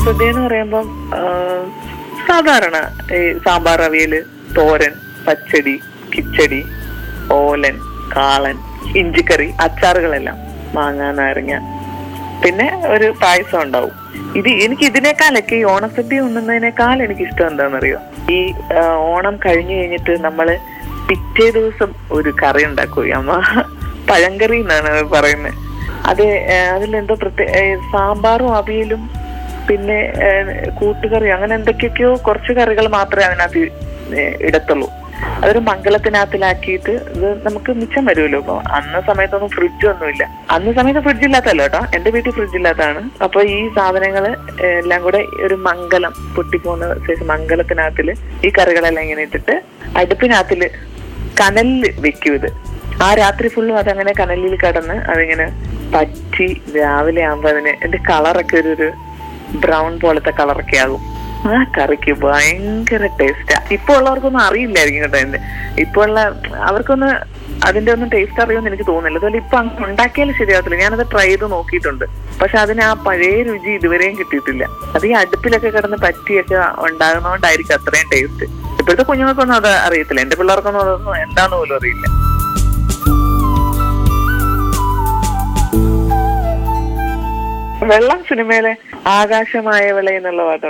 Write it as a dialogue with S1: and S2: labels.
S1: ഓണസദ്യ എന്ന് പറയുമ്പം ആ, സാധാരണ ഈ സാമ്പാർ അവിയല് തോരൻ പച്ചടി കിച്ചടി ഓലൻ കാളൻ ഇഞ്ചിക്കറി അച്ചാറുകളെല്ലാം മാങ്ങ നാരങ്ങ പിന്നെ ഒരു പായസം ഉണ്ടാവും ഇത് എനിക്ക് ഇതിനേക്കാളൊക്കെ ഈ ഓണസദ്യ ഉണ്ണുന്നതിനേക്കാൾ എനിക്ക് ഇഷ്ടം എന്താണെന്നറിയോ ഈ ആ, ഓണം കഴിഞ്ഞു കഴിഞ്ഞിട്ട് നമ്മള് പിറ്റേ ദിവസം ഒരു കറി ഉണ്ടാക്കും ഈ അമ്മ പഴങ്കറി എന്നാണ് അത് പറയുന്നത് അത് ആ, അതിലെന്തോ പ്രത്യേക സാമ്പാറും അവിയലും പിന്നെ ആ, കൂട്ടുകറി അങ്ങനെ എന്തൊക്കെയൊക്കെയോ കുറച്ച് കറികൾ മാത്രമേ അതിനകത്ത് ഏ, ഇടത്തുള്ളൂ അതൊരു മംഗളത്തിനകത്തിലാക്കിയിട്ട് ഇത് നമുക്ക് മിച്ചം വരുമല്ലോ അപ്പൊ അന്ന സമയത്തൊന്നും ഫ്രിഡ്ജ് ഒന്നുമില്ല അന്ന് സമയത്ത് ഫ്രിഡ്ജ് ഇല്ലാത്തല്ലോ കേട്ടോ എന്റെ വീട്ടിൽ ഫ്രിഡ്ജ് ഇല്ലാത്തതാണ് അപ്പൊ ഈ സാധനങ്ങള് എല്ലാം കൂടെ ഒരു മംഗലം പൊട്ടിപ്പോകുന്ന ശേഷം മംഗലത്തിനകത്തില് ഈ കറികളെല്ലാം ഇങ്ങനെ ഇട്ടിട്ട് അടുപ്പിനകത്തില് കനലിൽ വെക്കും ഇത് ആ രാത്രി ഫുള്ളും അതങ്ങനെ കനലിൽ കിടന്ന് അതിങ്ങനെ പറ്റി രാവിലെ ആകുമ്പോ അതിന് എന്റെ കളറൊക്കെ ഒരു ഒരു ബ്രൗൺ പോലത്തെ കളറൊക്കെ ആകും ആ കറിക്ക് ഭയങ്കര ടേസ്റ്റാ ഇപ്പൊ ഉള്ളവർക്കൊന്നും അറിയില്ലായിരിക്കും കേട്ടോ എന്റെ ഇപ്പൊ ഉള്ള അവർക്കൊന്ന് അതിന്റെ ഒന്നും ടേസ്റ്റ് അറിയുമെന്ന് എനിക്ക് തോന്നുന്നില്ല അതുപോലെ ഇപ്പൊ അങ്ങ് ഉണ്ടാക്കിയാലും ശരിയാവത്തില്ല ഞാനത് ട്രൈ ചെയ്ത് നോക്കിയിട്ടുണ്ട് പക്ഷെ അതിന് ആ പഴയ രുചി ഇതുവരെയും കിട്ടിയിട്ടില്ല അത് ഈ അടുപ്പിലൊക്കെ കിടന്ന് പറ്റിയൊക്കെ ഉണ്ടാകുന്നതുകൊണ്ടായിരിക്കും അത്രയും ടേസ്റ്റ് ഇപ്പോഴത്തെ കുഞ്ഞുങ്ങൾക്കൊന്നും അത് അറിയത്തില്ല എന്റെ പിള്ളേർക്കൊന്നും അതൊന്നും എന്താന്ന് പോലും അറിയില്ല വെള്ളം സിനിമയിലെ ആകാശമായ വിള എന്നുള്ള പാട്ടുണ്ട്